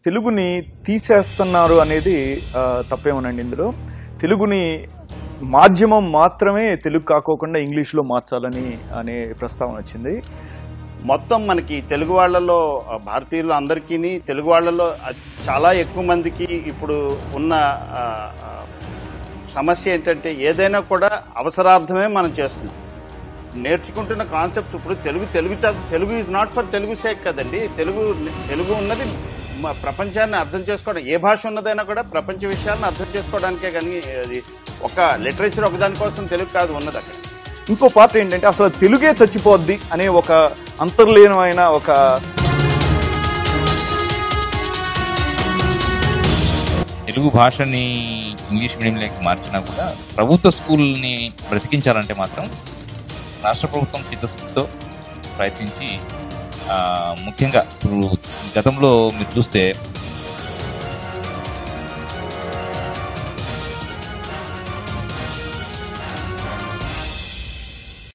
తెలుగుని తీసేస్తున్నారు అనేది ఆ, తప్పేమోనండి ఇందులో తెలుగుని మాధ్యమం మాత్రమే తెలుగు కాకోకుండా ఇంగ్లీష్లో మార్చాలని అనే ప్రస్తావన వచ్చింది మొత్తం మనకి తెలుగు వాళ్ళలో ఆ, భారతీయులు అందరికీ తెలుగు వాళ్ళలో అ- చాలా ఎక్కువ మందికి ఇప్పుడు ఉన్న ఆ, ఆ, సమస్య ఏంటంటే ఏదైనా కూడా అవసరార్థమే మనం చేస్తున్నాం నేర్చుకుంటున్న కాన్సెప్ట్స్ ఇప్పుడు తెలుగు తెలుగు చ- Telugu is not for Telugu sake కదండి తెలుగు తెలుగు ఉన్నది మ- ప్రపంచాన్ని అర్థం చేసుకోవడం ఏ భాష ఉన్నదైనా కూడా ప్రపంచ విషయాలను అర్థం చేసుకోవడానికే కానీ అది ఒక లిటరేచర్ ఒకదాని కోసం తెలుగు కాదు ఉన్నది అక్కడ ఇంకో పార్ట్ ఏంటంటే అసలు తెలుగే చచ్చిపోద్ది అనే ఒక అంతర్లీనమైన ఒక తెలుగు భాషని ఇంగ్లీష్ మీడియంలోకి మార్చినా కూడా ప్రభుత్వ స్కూల్ని బ్రతికించాలంటే మాత్రం రాష్ట్ర ప్రభుత్వం చిత్తశుద్ధితో ప్రయత్నించి ఆ, ముఖ్యంగా ఇప్పుడు గతంలో మీరు చూస్తే